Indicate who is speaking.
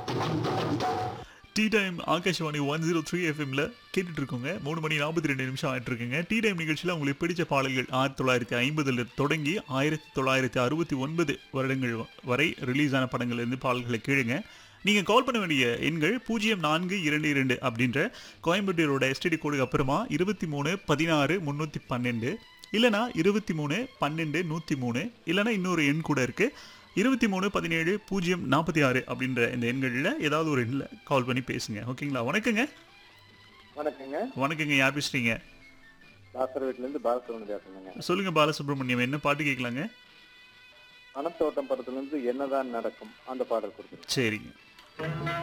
Speaker 1: tea time Akashvani one zero three எஃப்எம்ல கேட்டுட்டு இருக்கோங்க மூணு மணி நாற்பத்தி ரெண்டு நிமிஷம் ஆயிட்டு இருக்குங்க டீ டைம் நிகழ்ச்சியில் உங்களுக்கு பிடிச்ச பாடல்கள் ஆயிரத்தி தொள்ளாயிரத்தி ஐம்பதுல தொடங்கி ஆயிரத்தி தொள்ளாயிரத்தி அறுபத்தி ஒன்பது வருடங்கள் வரை ரிலீஸ் ஆன படங்கள்ல இருந்து பாடல்களை கேளுங்க நீங்கள் கால் பண்ண வேண்டிய எண்கள் பூஜ்ஜியம் நான்கு இரண்டு இரண்டு அப்படின்ற கோயம்புத்தூரோட எஸ்டிடி கோடுக்கு அப்புறமா இருபத்தி மூணு பதினாறு முந்நூற்றி பன்னெண்டு இல்லைனா இருபத்தி மூணு பன்னெண்டு நூற்றி மூணு இல்லைனா இன்னொரு எண் கூட இருக்குது இருபத்தி மூணு பதினேழு பூஜ்ஜியம் நாற்பத்தி ஆறு அப்படின்ற இந்த எண்களில் ஏதாவது ஒரு எண்ணில் கால் பண்ணி பேசுங்க ஓகேங்களா வணக்கங்க
Speaker 2: வணக்கங்க
Speaker 1: வணக்கங்க யார் பேசுறீங்க
Speaker 2: தாசர் வீட்டுல இருந்து பாலசுப்ரமணியம் பேசுறேங்க
Speaker 1: சொல்லுங்க பாலசுப்ரமணியம் என்ன பாட்டு கேட்கலாங்க
Speaker 2: மனத்தோட்டம் படத்துல இருந்து என்னதான் நடக்கும் அந்த பாடல் கொடுத்துருங்க
Speaker 1: சரிங்க